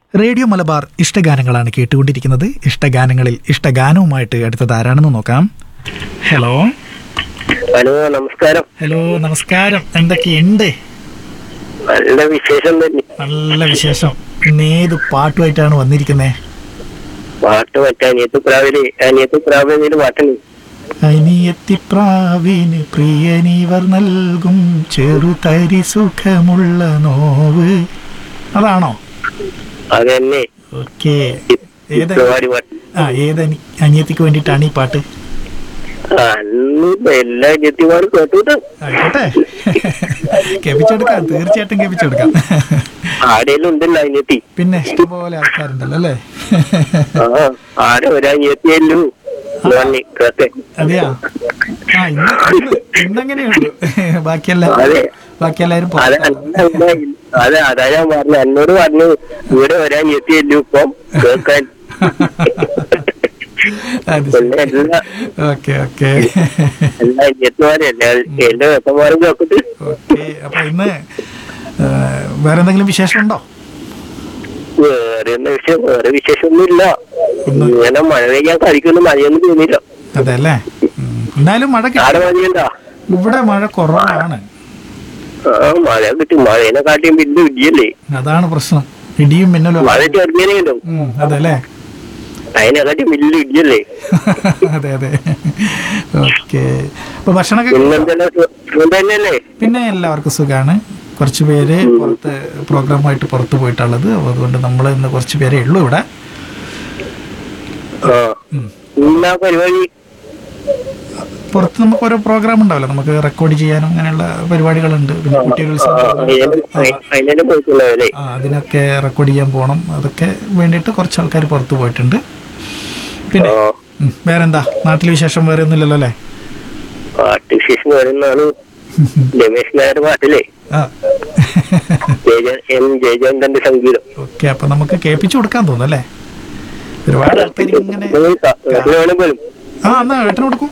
Radio Malabar ഇഷ്ടഗാനങ്ങളാണ് കേട്ടുകൊണ്ടിരിക്കുന്നത് ഇഷ്ടഗാനങ്ങളിൽ ഇഷ്ടഗാനവുമായിട്ട് അടുത്തത് ആരാണെന്ന് നോക്കാം ഹലോ ഹലോ നമസ്കാരം ഹലോ നമസ്കാരം എന്തൊക്കെയുണ്ട് നല്ല വിശേഷം തന്നെ നല്ല വിശേഷം ഇന്ന് ഏത് പാട്ടുമായിട്ടാണ് വന്നിരിക്കുന്നത് പാട്ട് മറ്റേ അനിയത്ത് പ്രാവില് അനിയത്ത് പ്രാവില് പാട്ടുണ്ട് അനിയത്തിപ്രാവിന് പ്രിയനീവർ നൽകും ചെറുതരി സുഖമുള്ള നോവ് അതാണോ അത് തന്നെ ഓക്കെ ഏത് ഇത്രവാടി പാട്ട് ആ ഏത് അനി- അനിയത്തിക്ക് വേണ്ടിയിട്ടാണ് ഈ പാട്ട് അന്ന് എല്ലാ അനിയത്തിമാരും കേട്ടുവിട്ടു ആയിക്കോട്ടെ കെപിച്ചെടുക്കാം തീർച്ചയായിട്ടും കെപിച്ചെടുക്കാം ആടേലും ഉണ്ടല്ലോ അനിയത്തി പിന്നെ ഇഷ്ടംപോലെ ആൾക്കാരുണ്ടല്ലോ അല്ലേ ആ ആടെ ഒരു അനിയത്തിയല്ലോ നന്ദി കേട്ടെ അതെയാ ആ ഇന്ന് ഇന്ന് ഇന്നങ്ങനെയുള്ളൂ ബാക്കിയെല്ലാം അതെ. ബാക്കിയെല്ലാരും അതെ പുറത്താണ്. അതെ അതാ ഞാൻ പറഞ്ഞു എന്നോട് പറഞ്ഞു ഇവിടെ ഒരു അനിയത്തിയല്ലോ ഇപ്പം കേൾക്കാൻ അത് പിന്നെ എല്ലാ ഓക്കെ ഓക്കെ എല്ലാ അനിയത്തിമാരും എല്ലാ എല്ലാ വെപ്പന്മാരും കേൾക്കട്ട് ഓക്കെ അപ്പൊ ഇന്ന് ആ, വേറെ എന്തെങ്കിലും വിശേഷമുണ്ടോ വേറെ എന്താ വിഷയം വേറെ വിശേഷമൊന്നുമില്ല ഇങ്ങനെ മഴ പെയ്യാൻ കളിക്കുന്ന മഴയൊന്നും തോന്നില്ല അതെ അല്ലേ ഉം. എന്തായാലും മഴ കിട്ടി ആടെ മഴയുണ്ടാ ഇവിടെ മഴ കുറവാണ് ആ മഴ കിട്ടി മഴേനെ കാട്ടിയും വലിയ ഇടിയല്ലേ അതാണ് പ്രശ്നം ഇടിയും മിന്നലും മഴ ചെറുങ്ങനെ ഉം, അതെ അല്ലേ അതിനെ കാട്ടിയും വലിയ ഇടിയല്ലേ അതെ അതെ ഓക്കെ അപ്പൊ ഭക്ഷണമൊക്കെ പിന്നെന്തെല്ലാം സുഖം തന്നെയല്ലേ പിന്നെ എല്ലാവർക്കും സുഖമാണ് കുറച്ച് പേര് പുറത്ത് പ്രോഗ്രാമായിട്ട് പുറത്ത് പോയിട്ടുള്ളത് അപ്പോൾ അതുകൊണ്ട് നമ്മൾ ഇന്ന് കുറച്ച് പേരേ ഉള്ളൂ ഇവിടെ ആ ഇന്നാ പരിപാടി പുറത്ത് നമുക്ക് ഓരോ പ്രോഗ്രാം ഉണ്ടാവില്ല നമുക്ക് റെക്കോർഡ് ചെയ്യാനും അങ്ങനെയുള്ള പരിപാടികളുണ്ട് പിന്നെ ആ, കുട്ടികളുത്സവം അതിനെ- അതിനെ പോയിട്ടുള്ളതല്ലേ ആ, അതിനൊക്കെ റെക്കോർഡ് ചെയ്യാൻ പോകണം അതൊക്കെ വേണ്ടിയിട്ട് കുറച്ച് ആൾക്കാർ പുറത്ത് പോയിട്ടുണ്ട് പിന്നെ ആ ഉം, വേറെന്താ നാട്ടിൽ വിശേഷം വേറെ ഒന്നുമില്ലല്ലോ അല്ലേ പാട്ട് വിശേഷം വരുന്നതാണ് രമേശ് നായർ പാട്ടില്ലേ ആ ജയചന്ദ് എം ജയചന്ദ്രന്റെ സംഗീതം ഓക്കെ അപ്പൊ നമുക്ക് കേൾപ്പിച്ചു കൊടുക്കാൻ തോന്നുന്നു അല്ലേ ഒരുപാട് ആൾക്കാർ ഇങ്ങനെ എത്ര വേണം പോലും ആ എന്നാ ഏട്ടന് കൊടുക്കും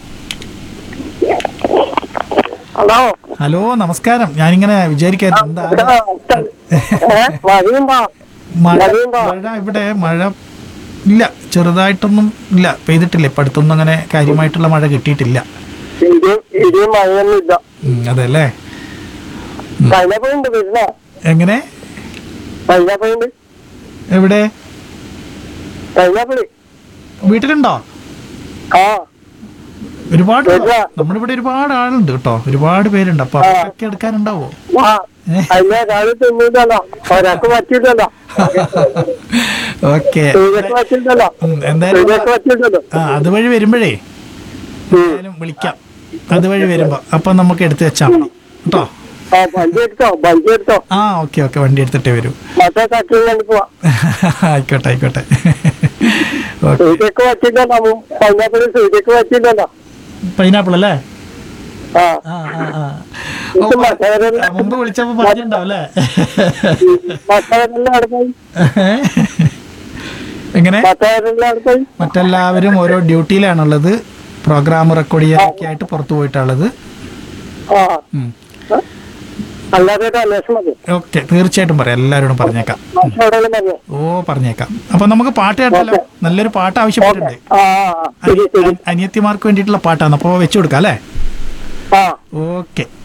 ഹലോ ഹലോ നമസ്കാരം ഞാനിങ്ങനെ വിചാരിക്കായിരുന്നു എന്താ മഴയുണ്ടോ മഴ മഴയുണ്ടോ? മഴ ഇവിടെ മഴ ഇല്ല ചെറുതായിട്ടൊന്നും ഇല്ല പെയ്തിട്ടില്ല ഇപ്പൊ അടുത്തൊന്നും അങ്ങനെ കാര്യമായിട്ടുള്ള മഴ കിട്ടിയിട്ടില്ല ഇടിയും ഇടിയും മഴയൊന്നും ഇല്ല ഉം, അതെ അല്ലേ പൈനാപ്പിളുണ്ട് വീട്ടിലെ എങ്ങനെ പൈനാപ്പിളുണ്ട് എവിടെ പൈനാപ്പിള് വീട്ടിലുണ്ടോ ആ ഒരുപാട് ഇല്ല. നമ്മുടെ ഇവിടെ ഒരുപാട് ആളുണ്ട് കേട്ടോ ഒരുപാട് പേരുണ്ട് അപ്പൊ അവർക്കൊക്കെ എടുക്കാനുണ്ടാവോ ആ ഏ? അതിനെ ഒരാള് തിന്നില്ലല്ലോ ഒരാൾക്ക് പറ്റില്ലല്ലോ ഓക്കെ സൂര്യക്ക് പറ്റില്ലല്ലോ എന്തായാലും സൂര്യക്ക് പറ്റില്ലല്ലോ ആ അതുവഴി വരുമ്പോഴേ എന്തായാലും വിളിക്കാം അതുവഴി വരുമ്പോ അപ്പൊ നമുക്ക് എടുത്തു വെച്ചാൽ മതി കേട്ടോ ആ വണ്ടി എടുത്തോ വണ്ടി എടുത്തോ ആ ഓക്കെ ഓക്കെ വണ്ടി എടുത്തിട്ടേ വരൂ മറ്റേ കട്ടിൽ കൊണ്ട് പോവാ ആയിക്കോട്ടെ ആയിക്കോട്ടെ ഓക്കെ സൂര്യക്ക് പറ്റില്ലല്ലോ പൈനാപ്പിള് സൂര്യക്ക് പറ്റില്ലല്ലോ പൈനാപ്പിൾ അല്ലേ ആ ആ ആ ആ ഓ, ഇത് മറ്റവരെല്ലാം ആ, മുമ്പ് വിളിച്ചപ്പോ പറഞ്ഞിട്ടുണ്ടാവും അല്ലേ മറ്റവരെല്ലാം അവിടെ പോയി എങ്ങനെ മറ്റവരെല്ലാം അവിടെ പോയി മറ്റെല്ലാവരും ഓരോ ഡ്യൂട്ടിയിലാണുള്ളത് പ്രോഗ്രാം റെക്കോർഡ് ചെയ്യാനൊക്കെ ആയിട്ട് പുറത്തു പോയിട്ടുള്ളത് ആ ഉം. അല്ലാതെ അന്വേഷണം മതി ഓക്കെ തീർച്ചയായിട്ടും പറയാം എല്ലാവരോടും പറഞ്ഞേക്കാം മറ്റവിടെ മതിയോ ഓ പറഞ്ഞേക്കാം അപ്പൊ നമുക്ക് പാട്ട് കേട്ടാലോ നല്ലൊരു പാട്ട് ആവശ്യപ്പെട്ടിട്ടുണ്ട് ആ ആ, ആ ശരി ശരി അനിയത്തിമാർക്ക് വേണ്ടിയിട്ടുള്ള പാട്ടാണ് അപ്പൊ വെച്ചു കൊടുക്കാം അല്ലേ ആ ഓക്കെ